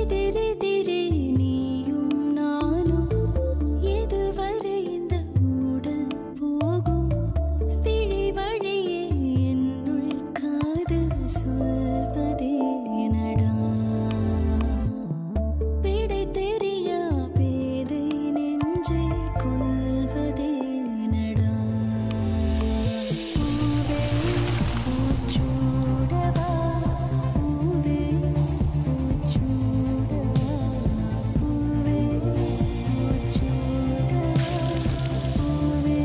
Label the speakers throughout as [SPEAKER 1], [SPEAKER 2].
[SPEAKER 1] எதிரெதிரே நீயும் நானும் எதுவரை இந்த ஊடல் போகும் விழி வழியே என்னுள் காதல் சொல்வதே நடா விடை தெரியா பேதை நெஞ்சை கொள்வதே நடா பூவே பூச்சூடவா பூவே பூச்சூடவா பூவே பூச்சூடவா பூவே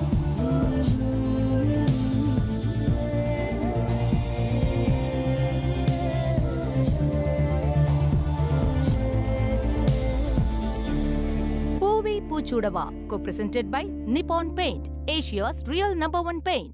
[SPEAKER 2] பூவி பூச்சூடவா கோ presented by Nippon Paint, Asia's real number one paint.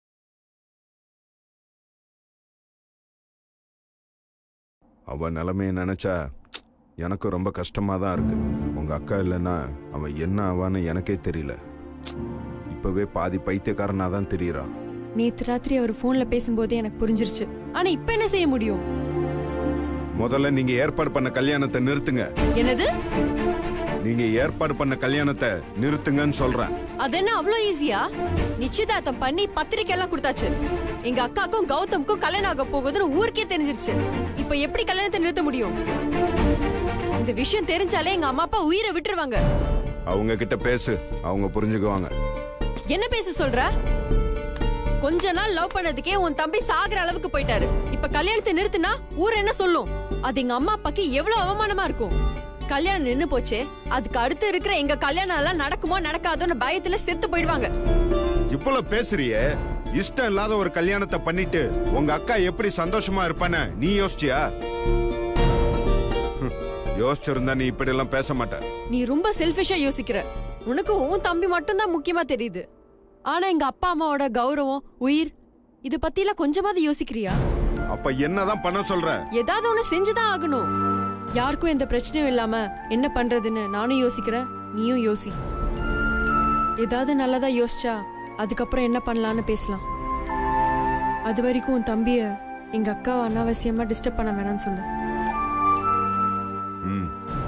[SPEAKER 3] அவன் நிலைமைய நினைச்சா எனக்கு ரொம்ப கஷ்டமா தான் இருக்கு உங்க அக்கா இல்லைன்னா அவன் என்ன ஆவான்னு எனக்கே தெரியல இப்பவே பாதி பைத்தியக்காரனா தான் தெரியறான்
[SPEAKER 4] நேத்து ராத்திரி அவர் போன்ல பேசும்போதே எனக்கு புரிஞ்சிருச்சு ஆனா இப்ப என்ன செய்ய முடியும்
[SPEAKER 3] முதல்ல நீங்க ஏற்பாடு பண்ண கல்யாணத்தை நிறுத்துங்க
[SPEAKER 4] என்னது
[SPEAKER 3] நீங்க ஏற்பாடு பண்ண கல்யாணத்தை நிறுத்துங்கன்னு சொல்றேன்
[SPEAKER 4] அது என்ன அவ்வளோ ஈஸியா நிச்சயதார்த்தம் பண்ணி பத்திரிக்கை எல்லாம் கொடுத்தாச்சு எங்க அக்காக்கும் கௌதம்க்கும் கல்யாணம் ஆக போகுதுன்னு ஊருக்கே தெரிஞ்சிருச்சு இப்ப எப்படி கல்யாணத்தை நிறுத்த முடியும் இந்த விஷயம் தெரிஞ்சாலே எங்க அம்மா அப்பா உயிரை விட்டுருவாங்க
[SPEAKER 3] அவங்க கிட்ட பேசு அவங்க புரிஞ்சுக்குவாங்க
[SPEAKER 4] என்ன பேச சொல்ற கொஞ்ச நாள் லவ் பண்ணதுக்கே உன் தம்பி சாகுற அளவுக்கு போயிட்டாரு இப்ப கல்யாணத்தை நிறுத்துனா ஊர் என்ன சொல்லும் அது எங்க அம்மா அப்பாக்கு எவ்வளவு அவமானமா இருக்கும் கல்யாணம் நின்னு போச்சே அதுக்கு அடுத்து இருக்கிற எங்க கல்யாணம் எல்லாம் நடக்குமோ நடக்காதோன்னு பயத்துல செத்து போயிடுவாங்க
[SPEAKER 3] இவ்வளவு பேசுறியே இஷ்டம் இல்லாத ஒரு கல்யாணத்தை பண்ணிட்டு உங்க அக்கா எப்படி சந்தோஷமா இருப்பான்னு நீ யோசிச்சியா ஹம், யோசிச்சிருந்தா நீ இப்படி எல்லாம் பேச மாட்ட
[SPEAKER 4] நீ ரொம்ப செல்ஃபிஷா யோசிக்கிற உனக்கு உன் தம்பி மட்டும்தான் முக்கியமா தெரியுது ஆனா எங்க அப்பா அம்மாவோட கௌரவம் உயிர் இது பத்திலாம் கொஞ்சமாவது யோசிக்கிறியா
[SPEAKER 3] அப்ப என்னதான் பண்ண சொல்ற
[SPEAKER 4] ஏதாவது ஒண்ணு செஞ்சுதான் ஆகணும் யாருக்கும் எந்த பிரச்சனையும் இல்லாம என்ன பண்றதுன்னு நானும் யோசிக்கிறேன் நீயும் யோசி ஏதாவது நல்லதா யோசிச்சா அதுக்கப்புறம் என்ன பண்ணலாம்னு பேசலாம் அது வரைக்கும் உன் தம்பிய எங்க அக்காவை அனாவசியமா டிஸ்டர்ப் பண்ண வேணாம்னு சொல்லு
[SPEAKER 3] ம்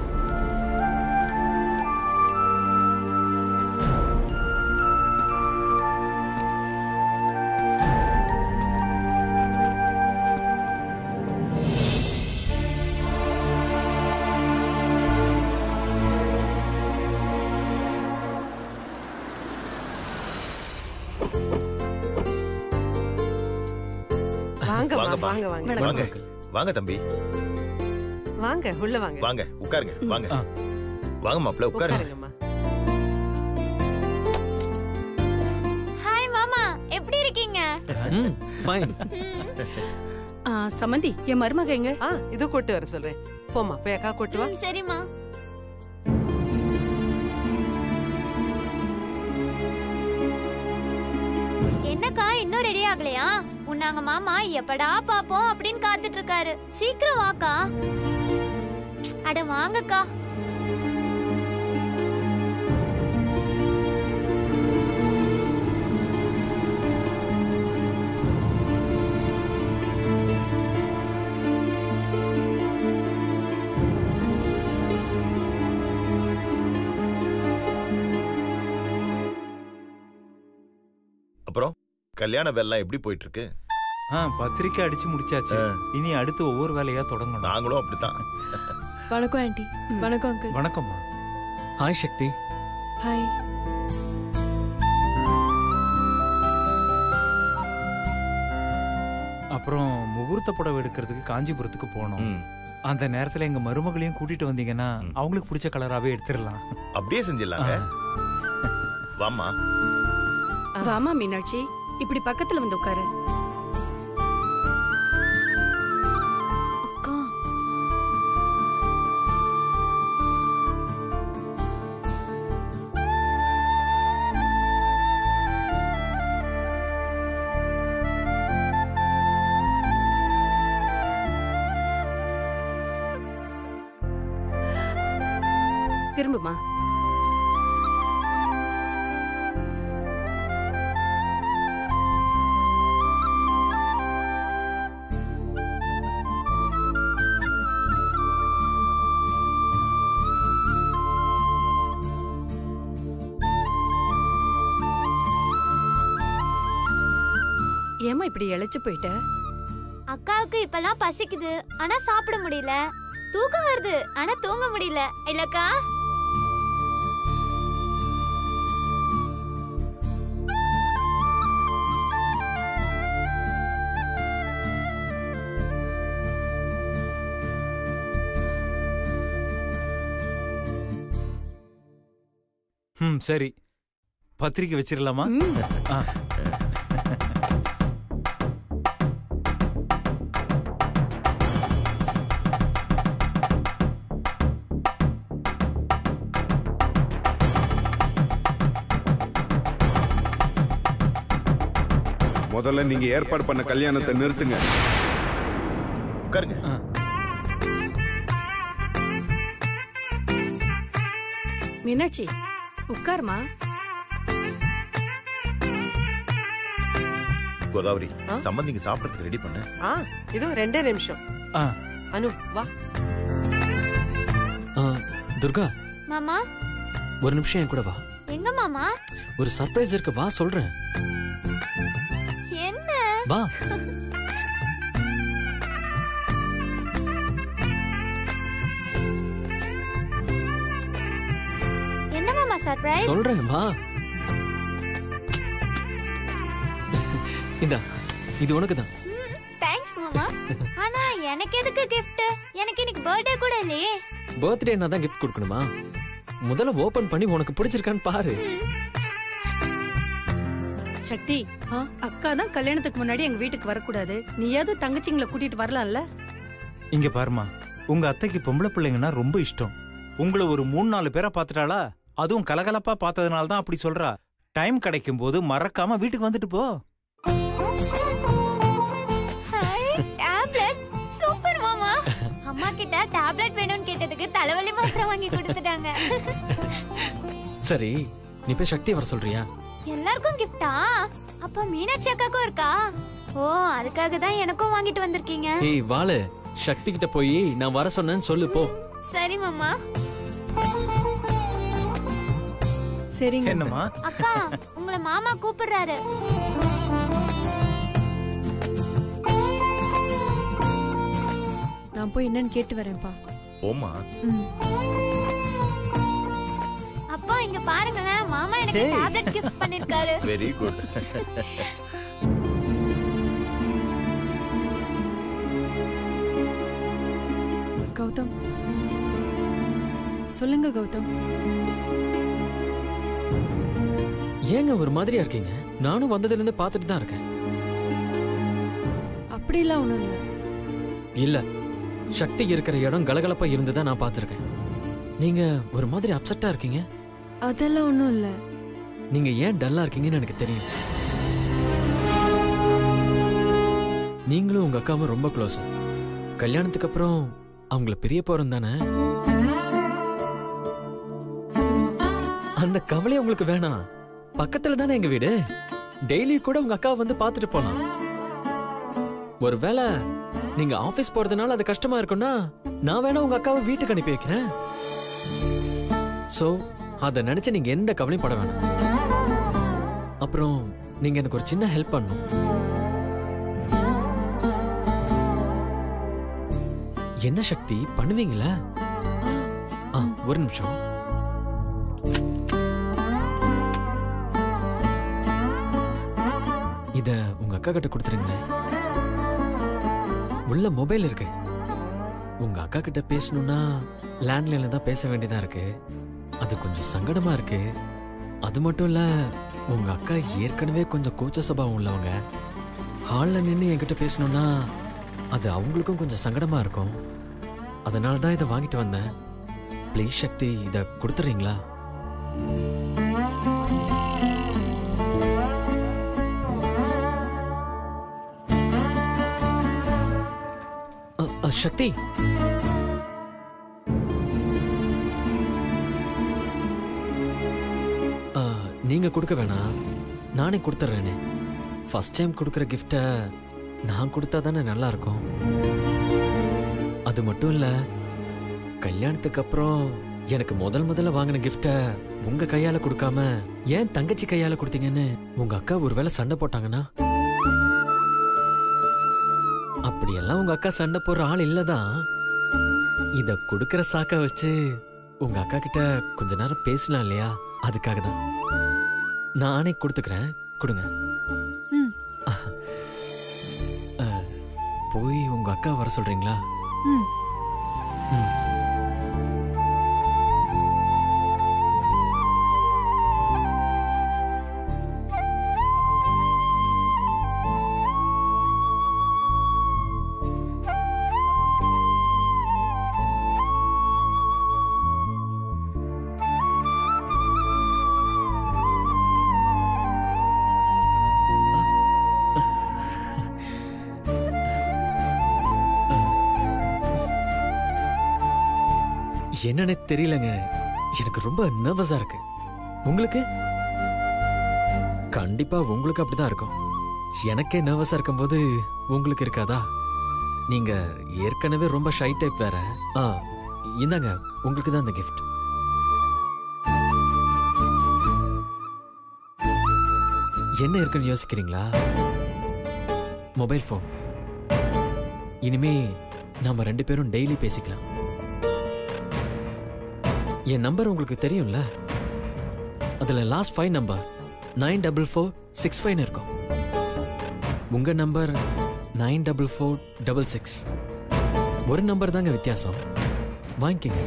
[SPEAKER 5] வாங்கம்மா
[SPEAKER 6] வாங்கம்மா.
[SPEAKER 5] வாங்க வாங்க
[SPEAKER 6] வாங்க வாங்க தம்பி
[SPEAKER 5] வாங்க உள்ள வாங்க
[SPEAKER 6] வாங்க உட்காருங்க வாங்க வாங்க மாப்பிள்ள உட்காருங்க
[SPEAKER 5] உட்காருங்கம்மா
[SPEAKER 7] ஹாய் மாமா எப்படி இருக்கீங்க
[SPEAKER 8] ஃபைன்
[SPEAKER 9] ஆ, சம்மந்தி என் மருமக எங்க
[SPEAKER 5] ஆ இது கூட்டு வர சொல்றேன் போம்மா போய் அக்கா கூட்டு வா
[SPEAKER 7] ம், சரிம்மா என்னக்கா இன்னும் ரெடி ஆகலையா உன்னாங்க மாமா எப்படா பாப்போம் அப்படின்னு காத்துட்டு இருக்காரு சீக்கிரம் வாக்கா அட வாங்கக்கா
[SPEAKER 6] அப்புறம் கல்யாண வேலைலாம் எப்படி போயிட்டு இருக்கு
[SPEAKER 8] ஆ பத்திரிக்கை அடிச்சு முடிச்சாச்சு
[SPEAKER 6] ஆ.
[SPEAKER 8] இனி அடுத்து ஒவ்வொரு வேலையா தொடங்கணும்
[SPEAKER 6] நாங்களும் அப்படித்தான்
[SPEAKER 4] வணக்கம் ஆண்டி வணக்கம் அங்கிள்
[SPEAKER 8] வணக்கம்மா
[SPEAKER 10] ஹாய் சக்தி
[SPEAKER 4] ஹாய்
[SPEAKER 8] அப்புறம் முகூர்த்த புடவை எடுக்கிறதுக்கு காஞ்சிபுரத்துக்கு போனோம்
[SPEAKER 6] ம்.
[SPEAKER 8] அந்த நேரத்துல எங்க மருமகளையும் கூட்டிட்டு வந்தீங்கன்னா
[SPEAKER 6] ம்.
[SPEAKER 8] அவங்களுக்கு பிடிச்ச கலராவே எடுத்துடலாம்
[SPEAKER 6] அப்படியே செஞ்சிடலாங்க வாம்மா
[SPEAKER 9] வாமா மீனாட்சி இப்படி பக்கத்துல வந்து உட்காரு
[SPEAKER 7] அக்கா
[SPEAKER 9] திரும்புமா இப்படி இழைச்சு போயிட்ட
[SPEAKER 7] அக்காவுக்கு இப்பெல்லாம் பசிக்குது ஆனா சாப்பிட முடியல தூக்கம் வருது ஆனா தூங்க முடியல இல்லக்கா
[SPEAKER 8] ம் சரி பத்திரிக்கை வச்சிடலாமா
[SPEAKER 9] ம்.
[SPEAKER 8] ஆ.
[SPEAKER 3] முதல்ல நீங்க ஏற்பாடு பண்ண கல்யாணத்தை நிறுத்துங்க
[SPEAKER 6] உட்காருங்க
[SPEAKER 8] ஆ.
[SPEAKER 9] மீனாட்சி உட்காருமா
[SPEAKER 6] கோதாவரி
[SPEAKER 5] ஆ?
[SPEAKER 6] சம்பந்திங்க சாப்பிடறதுக்கு ரெடி பண்ண
[SPEAKER 5] ஆ இதோ ரெண்டே நிமிஷம்
[SPEAKER 8] ஆ.
[SPEAKER 5] அனு வா
[SPEAKER 10] ஆ, துர்கா
[SPEAKER 7] மாமா
[SPEAKER 10] ஒரு நிமிஷம் என் கூட வா
[SPEAKER 7] எங்க மாமா
[SPEAKER 10] ஒரு சர்ப்ரைஸ் இருக்கு வா சொல்றேன்
[SPEAKER 7] என்ன
[SPEAKER 10] வா
[SPEAKER 7] என்ன மாமா சர்ப்ரைஸ்
[SPEAKER 10] சொல்றேன் வா இந்தா இது உனக்கு தான்
[SPEAKER 7] தேங்க்ஸ் மாமா ஆனா எனக்கு எதுக்கு gift எனக்கு இன்னைக்கு பர்த்டே கூட இல்லையே
[SPEAKER 10] பர்த்டே நான் தான் கிஃப்ட் கொடுக்கணுமா முதல்ல ஓபன் பண்ணி உனக்கு பிடிச்சிருக்கான்னு பாரு
[SPEAKER 9] சக்தி
[SPEAKER 4] ஆ?
[SPEAKER 9] அக்கா தான் கல்யாணத்துக்கு முன்னாடி எங்க வீட்டுக்கு வரக்கூடாது நீயாவது தங்கச்சிங்களை கூட்டிட்டு வரலாம்ல
[SPEAKER 8] இங்க பாருமா உங்க அத்தைக்கு பொம்பளை பிள்ளைங்கன்னா ரொம்ப இஷ்டம் உங்களை ஒரு மூணு நாலு பேரை பார்த்துட்டாளா அதுவும் கலகலப்பா பார்த்ததுனால தான் அப்படி சொல்றா டைம் கிடைக்கும் போது மறக்காம வீட்டுக்கு வந்துட்டு போ
[SPEAKER 7] டேப்லெட் சூப்பர் மாமா அம்மா கிட்ட டேப்லெட் வேணும்னு கேட்டதுக்கு தலைவலி மாத்திரை வாங்கி கொடுத்துட்டாங்க
[SPEAKER 10] சரி நீ போய் சக்தியை வர சொல்றியா
[SPEAKER 7] எல்லாருக்கும் கிஃப்டா அப்ப மீனாட்சி அக்காக்கும் இருக்கா ஓ அதுக்காக தான் எனக்கும் வாங்கிட்டு வந்திருக்கீங்க
[SPEAKER 10] ஏய் வாளு சக்தி கிட்ட போய் நான் வர சொன்னேன்னு சொல்லு போ
[SPEAKER 7] சரி மாமா
[SPEAKER 4] சரிங்க
[SPEAKER 8] என்னம்மா
[SPEAKER 7] அக்கா உங்களை மாமா கூப்பிடுறாரு
[SPEAKER 4] நான் போய் என்னன்னு கேட்டு வரேன்ப்பா
[SPEAKER 6] போமா
[SPEAKER 4] ம்
[SPEAKER 7] அப்பா இங்க பாருங்களேன் மாமா எனக்கு
[SPEAKER 8] Hey.
[SPEAKER 7] டேப்லெட் கிஃப்ட் பண்ணிருக்காரு
[SPEAKER 6] வெரி குட்
[SPEAKER 4] கௌதம் சொல்லுங்க கௌதம்
[SPEAKER 10] ஏங்க ஒரு மாதிரியா இருக்கீங்க நானும் வந்ததுல இருந்து பார்த்துட்டு தான் இருக்கேன்
[SPEAKER 4] அப்படிலாம் ஒண்ணும் இல்லை
[SPEAKER 10] இல்ல சக்தி இருக்கிற இடம் கலகலப்பா இருந்ததா நான் பார்த்திருக்கேன் நீங்க ஒரு மாதிரி அப்செட்டா இருக்கீங்க
[SPEAKER 4] அதெல்லாம் ஒண்ணும் இல்லை
[SPEAKER 10] நீங்க ஏன் டல்லா இருக்கீங்கன்னு எனக்கு தெரியும் நீங்களும் உங்க அக்காவும் ரொம்ப க்ளோஸ் கல்யாணத்துக்கு அப்புறம் அவங்கள பிரிய போறோம் தானே அந்த கவலை உங்களுக்கு வேணாம் பக்கத்துல தானே எங்க வீடு டெய்லி கூட உங்க அக்காவை வந்து பார்த்துட்டு போலாம் ஒருவேளை நீங்க ஆபீஸ் போறதுனால அது கஷ்டமா இருக்கும்னா நான் வேணா உங்க அக்காவை வீட்டுக்கு அனுப்பி வைக்கிறேன் சோ அத நினைச்சு நீங்க எந்த கவலையும் பட வேணாம் அப்புறம் நீங்க எனக்கு ஒரு சின்ன ஹெல்ப் பண்ணணும் என்ன சக்தி பண்ணுவீங்களா ஆ ஒரு நிமிஷம் இத உங்க அக்கா கிட்ட கொடுத்துருங்களேன் உள்ள மொபைல் இருக்கு உங்க அக்கா கிட்ட பேசணும்னா லேண்ட்லைன்ல தான் பேச வேண்டியதா இருக்கு அது கொஞ்சம் சங்கடமா இருக்கு அது மட்டும் இல்ல உங்க அக்கா ஏற்கனவே கொஞ்சம் கூச்ச சுபாவம் உள்ளவங்க ஹால்ல நின்று என்கிட்ட பேசணும்னா அது அவங்களுக்கும் கொஞ்சம் சங்கடமா இருக்கும் அதனால தான் இதை வாங்கிட்டு வந்தேன் ப்ளீஸ் சக்தி இதை கொடுத்துறீங்களா அ, அ, சக்தி அ, நீங்க கொடுக்க வேணாம் நானே கொடுத்துட்றேனே ஃபர்ஸ்ட் டைம் கொடுக்குற கிஃப்டை நான் கொடுத்தா தானே நல்லா இருக்கும் அது மட்டும் இல்ல கல்யாணத்துக்கு அப்புறம் எனக்கு முதல் முதல்ல வாங்கின கிஃப்டை உங்க கையால கொடுக்காம ஏன் தங்கச்சி கையால கொடுத்தீங்கன்னு உங்க அக்கா ஒருவேளை சண்டை போட்டாங்கன்னா அப்படியெல்லாம் உங்க அக்கா சண்டை போடுற ஆள் இல்லதான் இத குடுக்கற சாக்க வச்சு உங்க அக்கா கிட்ட கொஞ்ச நேரம் பேசலாம் இல்லையா அதுக்காக தான் நானே கொடுத்துக்கிறேன் கொடுங்க
[SPEAKER 4] ம்.
[SPEAKER 10] அஹ், போய் உங்க அக்கா வர சொல்றீங்களா
[SPEAKER 4] ம்
[SPEAKER 10] ம். என்னன்னு தெரியலங்க எனக்கு ரொம்ப நர்வஸா இருக்கு உங்களுக்கு கண்டிப்பா உங்களுக்கு அப்படிதான் இருக்கும் எனக்கே நர்வஸா இருக்கும்போது உங்களுக்கு இருக்காதா நீங்க ஏற்கனவே ரொம்ப ஷை டைப் வேற ஆ இந்தாங்க உங்களுக்கு தான் இந்த கிஃப்ட் என்ன இருக்குன்னு யோசிக்கிறீங்களா மொபைல் ஃபோன் இனிமே நாம ரெண்டு பேரும் டெய்லி பேசிக்கலாம் என் நம்பர் உங்களுக்கு தெரியும்ல அதுல last five number nine double four six five இருக்கும் உங்க number nine double four double six ஒரு நம்பர் தாங்க வித்தியாசம் வாங்கிக்கங்க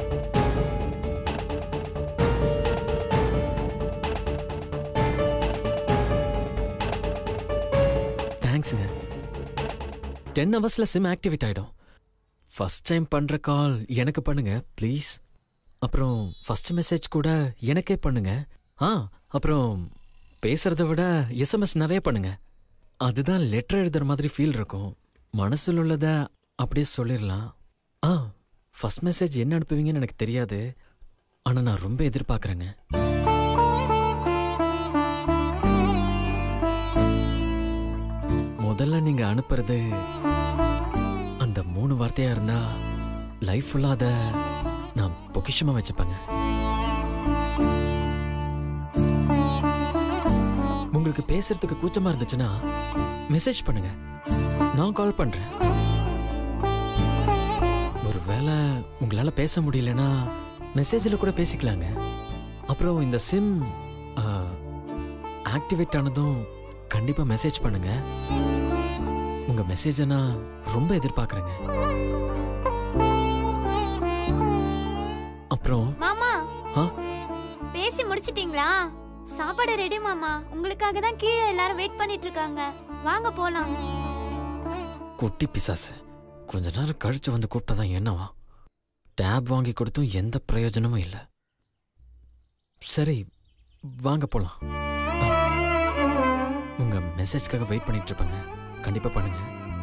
[SPEAKER 10] தேங்க்ஸுங்க டென் ஹவர்ஸ்ல சிம் ஆக்டிவேட் ஆயிடும் ஃபர்ஸ்ட் டைம் பண்ற கால் எனக்கு பண்ணுங்க ப்ளீஸ் அப்புறம் ஃபர்ஸ்ட் மெசேஜ் கூட எனக்கே பண்ணுங்க ஆ அப்புறம் பேசுறத விட எஸ்எம்எஸ் நிறைய பண்ணுங்க அதுதான் லெட்டர் எழுதுற மாதிரி ஃபீல் இருக்கும் மனசுல உள்ளத அப்படியே சொல்லிடலாம் ஆ ஃபர்ஸ்ட் மெசேஜ் என்ன அனுப்புவீங்கன்னு எனக்கு தெரியாது ஆனா நான் ரொம்ப எதிர்பார்க்கறேங்க முதல்ல நீங்க அனுப்புறது அந்த மூணு வார்த்தையா இருந்தா லைஃப் ஃபுல்லா அத நான் பொக்கிஷமா வச்சுப்பேங்க உங்களுக்கு பேசுறதுக்கு கூச்சமா இருந்துச்சுன்னா மெசேஜ் பண்ணுங்க நான் கால் பண்றேன் ஒருவேளை உங்களால பேச முடியலன்னா மெசேஜில் கூட பேசிக்கலாங்க அப்புறம் இந்த சிம் ஆக்டிவேட் ஆனதும் கண்டிப்பா மெசேஜ் பண்ணுங்க உங்க மெசேஜை நான் ரொம்ப எதிர்பார்க்கறேங்க அப்புறம்
[SPEAKER 7] மாமா
[SPEAKER 10] ஆ?
[SPEAKER 7] பேசி முடிச்சிட்டீங்களா சாப்பாடு ரெடி மாமா உங்களுக்காக தான் கீழே எல்லாரும் வெயிட் பண்ணிட்டு இருக்காங்க வாங்க போலாம்
[SPEAKER 10] குட்டி பிசாசு கொஞ்ச நேரம் கழிச்சு வந்து கூப்பிட்டதான் என்னவா டேப் வாங்கி கொடுத்தும் எந்த பிரயோஜனமும் இல்லை சரி வாங்க போலாம் ஆ. உங்க மெசேஜ்க்காக வெயிட் பண்ணிட்டு இருப்பேங்க கண்டிப்பா பண்ணுங்க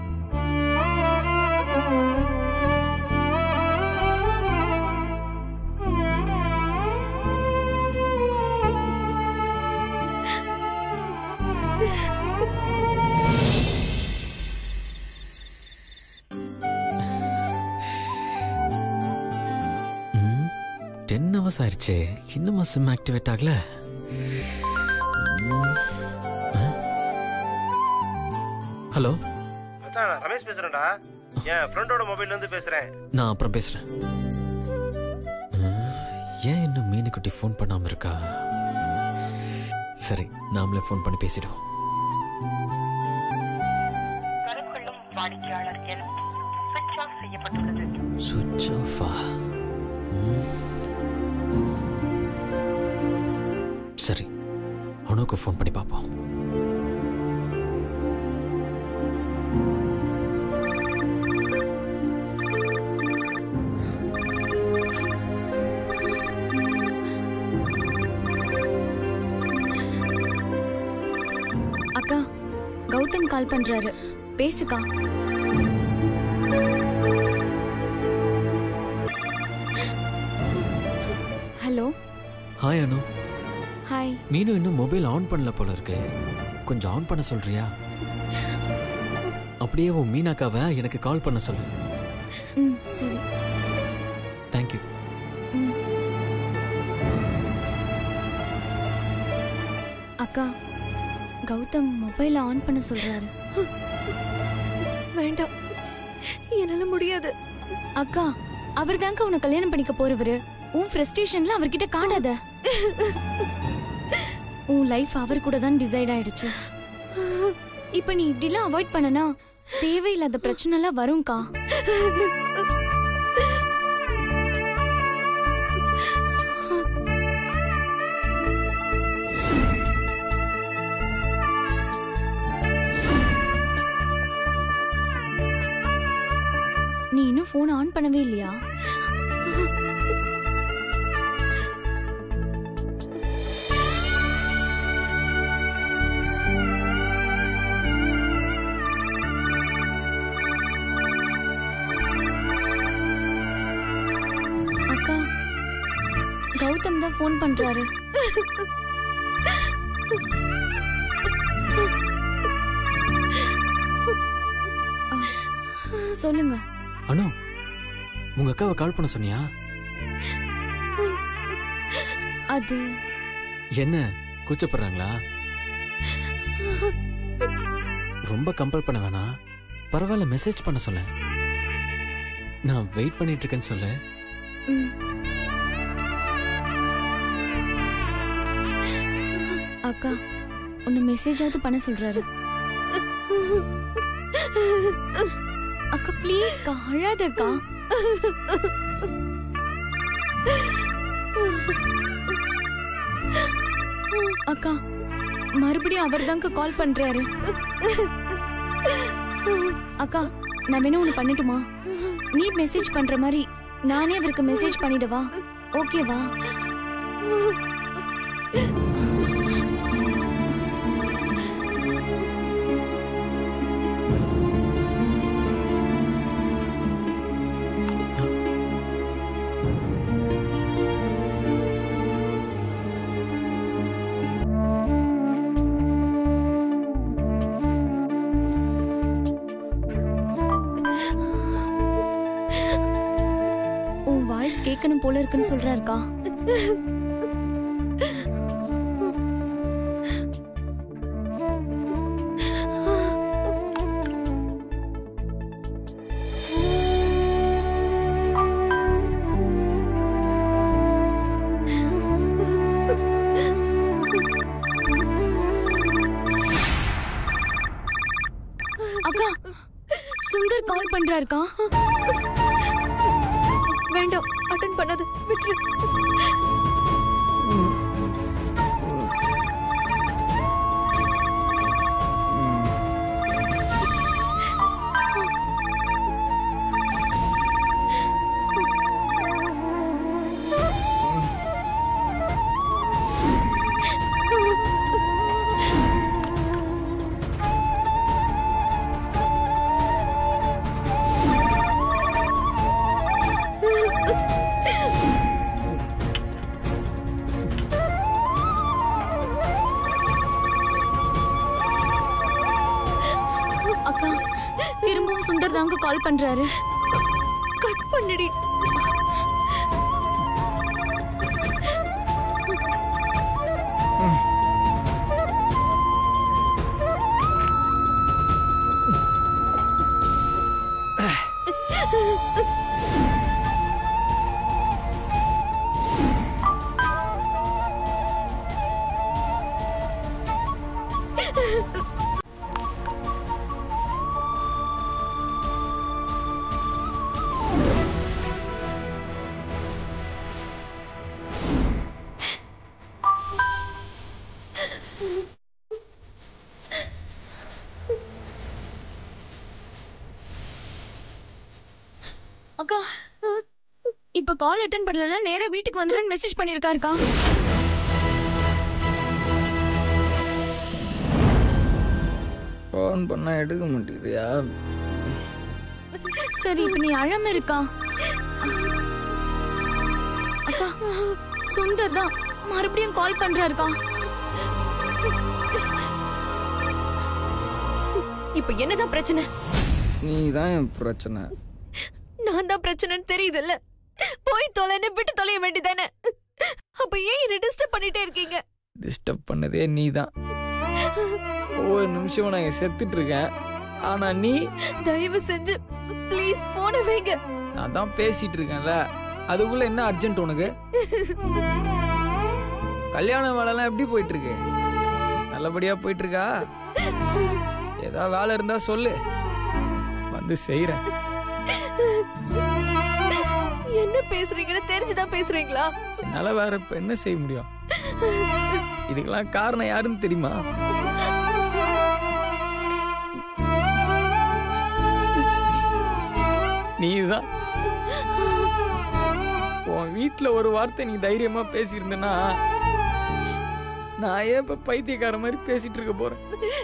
[SPEAKER 10] ம் டென் ஹவர்ஸ் ஆயிடுச்சே இன்னுமா சிம் ஆக்டிவேட் ஆகல ம். ஆ? ஹலோ
[SPEAKER 11] மச்சான் நான் ரமேஷ் பேசுறேன்டா என் ஃப்ரெண்டோட மொபைல்ல இருந்து பேசுறேன்
[SPEAKER 10] நான் அப்புறம் பேசுறேன் ம், ஏன் இன்னும் மீனுக்குட்டி ஃபோன் பண்ணாம இருக்கா சரி நாமளே ஃபோன் பண்ணி பேசிடுவோம் சுவிட்ச் ஆஃபா சரி அனுக்கு ஃபோன் பண்ணி பார்ப்போம்
[SPEAKER 7] அக்கா கௌதம் கால் பண்றாரு பேசுக்கா hello
[SPEAKER 10] hi Anu
[SPEAKER 7] hi
[SPEAKER 10] Meenu இன்னும் மொபைல் ஆன் பண்ணல போல இருக்கு கொஞ்சம் ஆன் பண்ண சொல்றியா அப்படியே உன் மீனாக்காவை எனக்கு கால் பண்ண சொல்லு
[SPEAKER 7] ம் சரி
[SPEAKER 10] தேங்க்யூ
[SPEAKER 7] ம் அக்கா கௌதம் மொபைலை ஆன் பண்ண சொல்றாரு
[SPEAKER 4] வேண்டாம் என்னால முடியாது
[SPEAKER 12] அக்கா அவர் தாங்க உன்னை கல்யாணம் பண்ணிக்க போறவரு உன் ஃப்ரஸ்ட்ரேஷன்ல அவர்கிட்ட காட்டாத உன் லைஃப் அவர் கூட தான் டிசைட் ஆயிடுச்சு இப்ப நீ இப்படிலாம் அவாய்ட் பண்ணனா தேவையில்லாத பிரச்சனை எல்லாம் வரும்க்கா நீ இன்னும் போன் ஆன் பண்ணவே இல்லையா அக்கா கௌதம் தான் ஃபோன் பண்றாரு ஆ, சொல்லுங்க
[SPEAKER 10] அனு உங்க அக்காவை கால் பண்ண சொன்னியா
[SPEAKER 12] அது
[SPEAKER 10] என்ன கூச்சப்படுறாங்களா ரொம்ப கம்பல் பண்ண வேணாம் பரவாயில்ல மெசேஜ் பண்ண சொல்ல நான் வெயிட் பண்ணிட்டு இருக்கேன்னு சொல்லு
[SPEAKER 12] ம். அக்கா உன்னை மெசேஜாவது பண்ண சொல்றாரு அக்கா ப்ளீஸ்க்கா அழாதக்கா அக்கா மறுபடியும் அவர் தாங்க கால் பண்றாரு அக்கா நான் வேணும் ஒன்று பண்ணட்டுமா நீ மெசேஜ் பண்ற மாதிரி நானே அவருக்கு மெசேஜ் பண்ணிடவா ஓகேவா உன் வாய்ஸ் கேட்கணும் போல இருக்குன்னு சொல்றாருக்கா அக்கா சுந்தர் கால் பண்றாருக்கா
[SPEAKER 4] வேண்டாம் அட்டன் பண்ணாத விட்டுரு
[SPEAKER 12] அக்கா திரும்பவும் சுந்தர் தாங்க கால் பண்றாரு
[SPEAKER 4] கட் பண்ணுடி
[SPEAKER 12] அக்கா இப்ப கால் அட்டன் பண்ணலன்னா நேரா வீட்டுக்கு வந்துருன்னு மெசேஜ் பண்ணிருக்காருக்கா
[SPEAKER 13] ஃபோன் பண்ணா எடுக்க மாட்டேங்கிறியா
[SPEAKER 12] சரி இப்ப நீ அழாம இருக்கா அக்கா சுந்தர் தான் மறுபடியும் கால் பண்றாருக்கா
[SPEAKER 4] இப்ப என்னதான் பிரச்சனை
[SPEAKER 13] நீ தான் என் பிரச்சனை
[SPEAKER 4] நான் தான் பிரச்சனைன்னு தெரியுதுல்ல போய் தொலைன்னு விட்டு தொலைய வேண்டியதானே அப்ப ஏன் என்ன டிஸ்டர்ப் பண்ணிட்டே இருக்கீங்க
[SPEAKER 13] டிஸ்டர்ப் பண்ணதே நீ தான் ஒவ்வொரு நிமிஷமும் நான் இங்க செத்துட்டு இருக்கேன் ஆனா நீ
[SPEAKER 4] தயவு செஞ்சு ப்ளீஸ் போன வைங்க
[SPEAKER 13] நான் தான் பேசிட்டு இருக்கேன்ல அதுக்குள்ள என்ன அர்ஜென்ட் உனக்கு கல்யாண வேலைலாம் எப்படி போயிட்டு இருக்கு நல்லபடியா போயிட்டு இருக்கா ஏதாவது வேலை இருந்தா சொல்லு வந்து செய்யறேன்
[SPEAKER 4] என்ன பேசுறீங்கன்னு தெரிஞ்சுதான் பேசுறீங்களா
[SPEAKER 13] என்னால வேற இப்ப என்ன செய்ய முடியும் இதுக்கெல்லாம் காரணம் யாருன்னு தெரியுமா நீதான் உன் வீட்ல ஒரு வார்த்தை நீ தைரியமா பேசியிருந்தனா நான் ஏன் இப்ப பைத்தியக்கார மாதிரி பேசிட்டு இருக்க போறேன்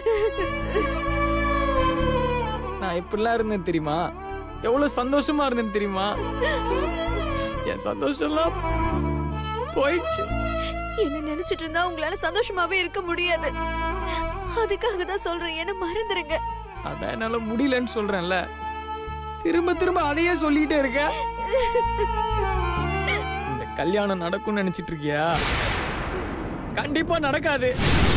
[SPEAKER 13] நான் எப்படிலாம் இருந்தேன் தெரியுமா எவ்வளவு சந்தோஷமா இருந்தேன் தெரியுமா என் சந்தோஷம்லாம் போயிடுச்சு
[SPEAKER 4] என்ன நினைச்சிட்டு இருந்தா உங்களால சந்தோஷமாவே இருக்க முடியாது அதுக்காக தான் சொல்றேன் என்ன மறந்துருங்க
[SPEAKER 13] அதான் என்னால முடியலன்னு சொல்றேன்ல திரும்ப திரும்ப அதையே சொல்லிட்டே இருக்க இந்த கல்யாணம் நடக்கும்னு நினைச்சிட்டு இருக்கியா கண்டிப்பா நடக்காது